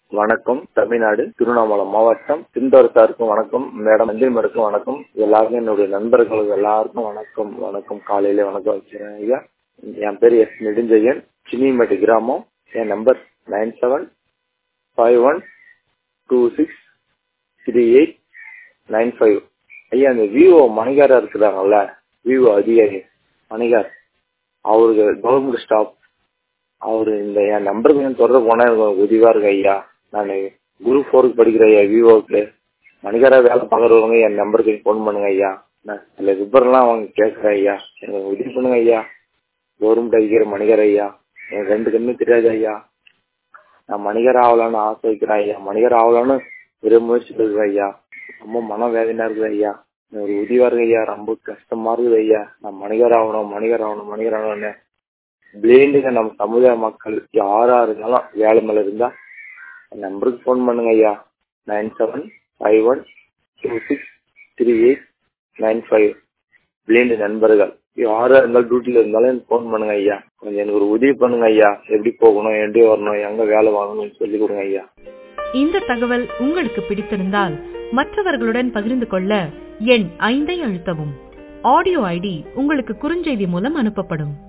வணக்கம் தமிழ்நாடு திருவண்ணாமலை மாவட்டம் சிந்தோர் சாருக்கும் வணக்கம் மேடம் அஞ்சலி மேடக்கும் வணக்கம் எல்லாருக்கும் என்னுடைய நண்பர்களுக்கு எல்லாருக்கும் வணக்கம் வணக்கம் காலையில வணக்கம் வச்சுறேன் ஐயா என் பேர் எஸ் நெடுஞ்செயன் சின்னிமேட்டு கிராமம் என் number nine seven five one two six three eight nine five ஐயா அந்த விவோ மணிகாரா இருக்கிறாங்கல்ல விவோ அதிகாரி மணிகார் அவருக்கு கவர்மெண்ட் ஸ்டாஃப் அவரு இந்த என் நம்பருக்கு கொஞ்சம் தொடர்பு போனா எனக்கு உதவியா இருக்கு ஐயா நான் குரூப் ஃபோருக்கு படிக்கிறேன் ஐயா விவோக்கு மணிகாரா வேலை பார்க்குறவங்க என் நம்பருக்கு ஃபோன் பண்ணுங்க ஐயா நான் சில விபரம்லாம் அவங்க கேட்குறேன் ஐயா எனக்கு உதவி பண்ணுங்க ஐயா கவர்மெண்ட் அதிகாரி மணிகார் ஐயா எனக்கு ரெண்டு கண்ணு தெரியாது ஐயா நான் மணிகர் ஆகலான்னு ஆசை வைக்கிறேன் ஐயா மணிகர் ஆகலான்னு பெரிய முயற்சி இருக்கிறேன் ஐயா ரொம்ப மன வேதனையா இருக்குது ஐயா எனக்கு ஒரு உதவியா இருக்கு ஐயா ரொம்ப கஷ்டமா இருக்குது ஐயா நான் மணிகர் ஆகணும் மணிகர் ஆகணும் மணிகர் ஆகணும்னு பிளேண்டுங்க நம்ம சமுதாய மக்கள் யாரா இருந்தாலும் வேலை மேல இருந்தா என் நம்பருக்கு ஃபோன் பண்ணுங்க ஐயா nine seven five one two six three eight nine five பிளேண்டு நண்பர்கள் யாரா இருந்தாலும் டியூட்டில இருந்தாலும் எனக்கு ஃபோன் பண்ணுங்க ஐயா கொஞ்சம் எனக்கு ஒரு உதவி பண்ணுங்க ஐயா எப்படி போகணும் எப்படி வரணும் எங்க வேலை வாங்கணும்னு சொல்லி கொடுங்க ஐயா இந்த தகவல் உங்களுக்கு பிடித்திருந்தால் மற்றவர்களுடன் பகிர்ந்து கொள்ள எண் ஐந்தை அழுத்தவும் ஆடியோ ஐடி உங்களுக்கு குறுஞ்செய்தி மூலம் அனுப்பப்படும்